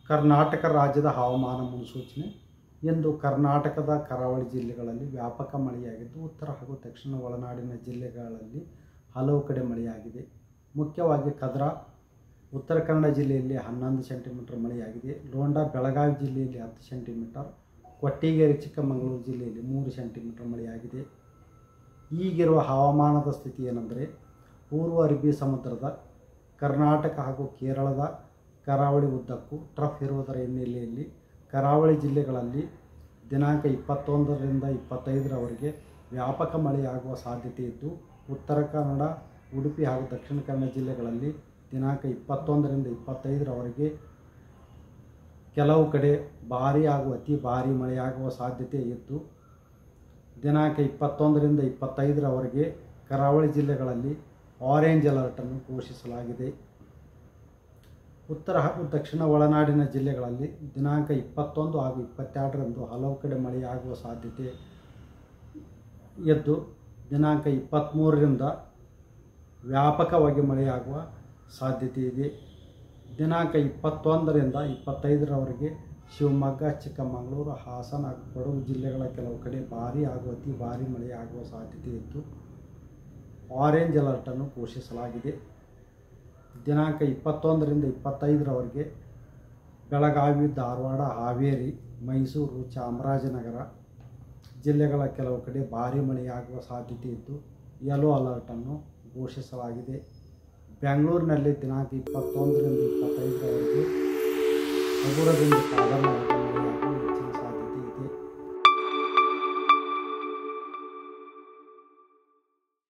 ಕರ್ನಾಟಕ ರಾಜ್ಯದ ಹವಾಮಾನ ಮುನ್ಸೂಚನೆ ಎಂದು ಕರ್ನಾಟಕದ ಕರಾವಳಿ ಜಿಲ್ಲೆಗಳಲ್ಲಿ ವ್ಯಾಪಕ ಮಳೆಯಾಗಿದ್ದು ಉತ್ತರ ಹಾಗೂ ದಕ್ಷಿಣ ಒಳನಾಡಿನ ಜಿಲ್ಲೆಗಳಲ್ಲಿ ಹಲವು ಕಡೆ ಮಳೆಯಾಗಿದೆ ಮುಖ್ಯವಾಗಿ ಕದ್ರಾ ಉತ್ತರ ಕನ್ನಡ ಜಿಲ್ಲೆಯಲ್ಲಿ ಹನ್ನೊಂದು ಸೆಂಟಿಮೀಟರ್ ಮಳೆಯಾಗಿದೆ ಲೋಂಡಾ ಬೆಳಗಾವಿ ಜಿಲ್ಲೆಯಲ್ಲಿ ಹತ್ತು ಸೆಂಟಿಮೀಟರ್ ಕೊಟ್ಟಿಗೆರೆ ಚಿಕ್ಕಮಗಳೂರು ಜಿಲ್ಲೆಯಲ್ಲಿ ಮೂರು ಸೆಂಟಿಮೀಟರ್ ಮಳೆಯಾಗಿದೆ ಈಗಿರುವ ಹವಾಮಾನದ ಸ್ಥಿತಿ ಏನೆಂದರೆ ಪೂರ್ವ ಅರಬ್ಬಿ ಸಮುದ್ರದ ಕರ್ನಾಟಕ ಹಾಗೂ ಕೇರಳದ ಕರಾವಳಿ ಉದ್ದಕ್ಕೂ ಟ್ರಫ್ ಇರುವುದರ ಹಿನ್ನೆಲೆಯಲ್ಲಿ ಕರಾವಳಿ ಜಿಲ್ಲೆಗಳಲ್ಲಿ ದಿನಾಂಕ ಇಪ್ಪತ್ತೊಂದರಿಂದ ಇಪ್ಪತ್ತೈದರವರೆಗೆ ವ್ಯಾಪಕ ಮಳೆಯಾಗುವ ಸಾಧ್ಯತೆ ಇದ್ದು ಉತ್ತರ ಕನ್ನಡ ಉಡುಪಿ ಹಾಗೂ ದಕ್ಷಿಣ ಕನ್ನಡ ಜಿಲ್ಲೆಗಳಲ್ಲಿ ದಿನಾಂಕ ಇಪ್ಪತ್ತೊಂದರಿಂದ ಇಪ್ಪತ್ತೈದರವರೆಗೆ ಕೆಲವು ಕಡೆ ಭಾರೀ ಹಾಗೂ ಅತಿ ಭಾರೀ ಮಳೆಯಾಗುವ ಸಾಧ್ಯತೆ ಇದ್ದು ದಿನಾಂಕ ಇಪ್ಪತ್ತೊಂದರಿಂದ ಇಪ್ಪತ್ತೈದರವರೆಗೆ ಕರಾವಳಿ ಜಿಲ್ಲೆಗಳಲ್ಲಿ ಆರೆಂಜ್ ಅಲರ್ಟನ್ನು ಘೋಷಿಸಲಾಗಿದೆ ಉತ್ತರ ಹಾಗೂ ದಕ್ಷಿಣ ಒಳನಾಡಿನ ಜಿಲ್ಲೆಗಳಲ್ಲಿ ದಿನಾಂಕ ಇಪ್ಪತ್ತೊಂದು ಹಾಗೂ ಇಪ್ಪತ್ತೆರಡರಂದು ಹಲವು ಕಡೆ ಮಳೆಯಾಗುವ ಸಾಧ್ಯತೆ ಎದ್ದು ದಿನಾಂಕ ಇಪ್ಪತ್ತ್ಮೂರರಿಂದ ವ್ಯಾಪಕವಾಗಿ ಮಳೆಯಾಗುವ ಸಾಧ್ಯತೆ ಇದೆ ದಿನಾಂಕ ಇಪ್ಪತ್ತೊಂದರಿಂದ ಇಪ್ಪತ್ತೈದರವರೆಗೆ ಶಿವಮೊಗ್ಗ ಚಿಕ್ಕಮಗಳೂರು ಹಾಸನ ಹಾಗೂ ಕೊಡಗು ಜಿಲ್ಲೆಗಳ ಕೆಲವು ಕಡೆ ಭಾರೀ ಹಾಗೂ ಅತಿ ಭಾರೀ ಮಳೆಯಾಗುವ ಸಾಧ್ಯತೆ ಇದ್ದು ಆರೆಂಜ್ ಅಲರ್ಟನ್ನು ಘೋಷಿಸಲಾಗಿದೆ ದಿನಾಂಕ ಇಪ್ಪತ್ತೊಂದರಿಂದ ಇಪ್ಪತ್ತೈದರವರೆಗೆ ಬೆಳಗಾವಿ ಧಾರವಾಡ ಹಾವೇರಿ ಮೈಸೂರು ಚಾಮರಾಜನಗರ ಜಿಲ್ಲೆಗಳ ಕೆಲವು ಕಡೆ ಭಾರೀ ಮಳೆಯಾಗುವ ಸಾಧ್ಯತೆ ಇದ್ದು ಯೆಲ್ಲೋ ಅಲರ್ಟನ್ನು ಘೋಷಿಸಲಾಗಿದೆ ಬೆಂಗಳೂರಿನಲ್ಲಿ ದಿನಾಂಕ ಇಪ್ಪತ್ತೊಂದರಿಂದ ಇಪ್ಪತ್ತೈದರವರೆಗೆ ಹಗುರದಿಂದ ಸಾಧಾರಣ